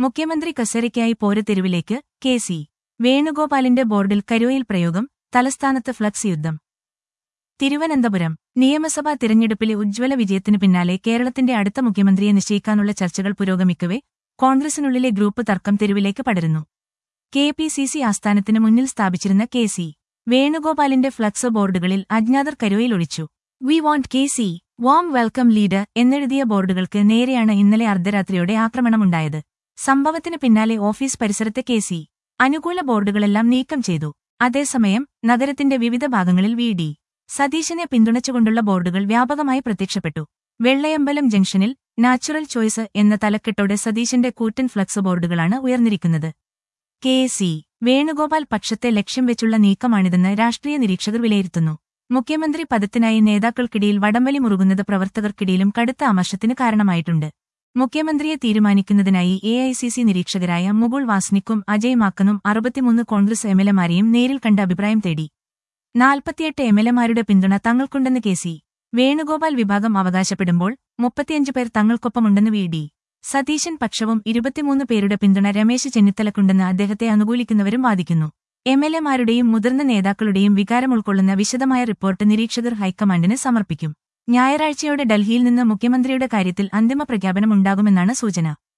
മുഖ്യമന്ത്രി കസേരയ്ക്കായി പോരത്തെരുവിലേക്ക് K C വേണുഗോപാലിന്റെ ബോർഡിൽ കരുവയിൽ പ്രയോഗം തലസ്ഥാനത്ത് ഫ്ലക്സ് യുദ്ധം തിരുവനന്തപുരം നിയമസഭാ തിരഞ്ഞെടുപ്പിലെ ഉജ്ജ്വല വിജയത്തിനു പിന്നാലെ കേരളത്തിന്റെ അടുത്ത മുഖ്യമന്ത്രിയെ നിശ്ചയിക്കാനുള്ള ചർച്ചകൾ പുരോഗമിക്കവെ കോൺഗ്രസിനുള്ളിലെ ഗ്രൂപ്പ് തർക്കം തെരുവിലേക്ക് പടരുന്നു കെ പി സി സി ആസ്ഥാനത്തിന് മുന്നിൽ സ്ഥാപിച്ചിരുന്ന കെ സി വേണുഗോപാലിന്റെ ഫ്ലക്സ് ബോർഡുകളിൽ അജ്ഞാതർ കരുവയിൽ ഒളിച്ചു we want K C warm welcome leader എന്നെഴുതിയ ബോർഡുകൾക്ക് നേരെയാണ് ഇന്നലെ അർദ്ധരാത്രിയോടെ ആക്രമണമുണ്ടായത് സംഭവത്തിന് പിന്നാലെ ഓഫീസ് പരിസരത്തെ കെ സി അനുകൂല ബോർഡുകളെല്ലാം നീക്കം ചെയ്തു അതേസമയം നഗരത്തിന്റെ വിവിധ ഭാഗങ്ങളിൽ വി ഡി സതീശനെ പിന്തുണച്ചുകൊണ്ടുള്ള ബോർഡുകൾ വ്യാപകമായി പ്രത്യക്ഷപ്പെട്ടു വെള്ളയമ്പലം ജംഗ്ഷനിൽ നാച്ചുറൽ ചോയ്സ് എന്ന തലക്കെട്ടോടെ സതീശന്റെ കൂറ്റൻ ഫ്ലക്സ് ബോർഡുകളാണ് ഉയർന്നിരിക്കുന്നത് കെ സി വേണുഗോപാൽ പക്ഷത്തെ ലക്ഷ്യം വെച്ചുള്ള നീക്കമാണിതെന്ന് രാഷ്ട്രീയ നിരീക്ഷകർ വിലയിരുത്തുന്നു മുഖ്യമന്ത്രി പദത്തിനായി നേതാക്കൾക്കിടയിൽ വടംവലി മുറുകുന്നത് പ്രവർത്തകർക്കിടയിലും കടുത്ത അമർഷത്തിന് കാരണമായിട്ടുണ്ട് മുഖ്യമന്ത്രിയെ തീരുമാനിക്കുന്നതിനായി എ ഐ സി സി നിരീക്ഷകരായ മുകുൾ വാസ്നിക്കും അജയ് മാക്കനും അറുപത്തിമൂന്ന് കോൺഗ്രസ് എംഎൽഎമാരെയും നേരിൽ കണ്ട അഭിപ്രായം തേടി നാൽപ്പത്തിയെട്ട് എംഎൽഎമാരുടെ പിന്തുണ തങ്ങൾക്കുണ്ടെന്ന് കെ സി വേണുഗോപാൽ വിഭാഗം അവകാശപ്പെടുമ്പോൾ മുപ്പത്തിയഞ്ച് പേർ തങ്ങൾക്കൊപ്പമുണ്ടെന്ന് വി ഡി സതീശൻ പക്ഷവും ഇരുപത്തിമൂന്ന് പേരുടെ പിന്തുണ രമേശ് ചെന്നിത്തലക്കുണ്ടെന്ന് അദ്ദേഹത്തെ അനുകൂലിക്കുന്നവരും വാദിക്കുന്നു എംഎൽഎമാരുടെയും മുതിർന്ന നേതാക്കളുടെയും വികാരം ഉൾക്കൊള്ളുന്ന വിശദമായ റിപ്പോർട്ട് നിരീക്ഷകർ ഹൈക്കമാൻഡിന് സമർപ്പിക്കും ഞായറാഴ്ചയോടെ ഡൽഹിയിൽ നിന്ന് മുഖ്യമന്ത്രിയുടെ കാര്യത്തിൽ അന്തിമ പ്രഖ്യാപനമുണ്ടാകുമെന്നാണ് സൂചന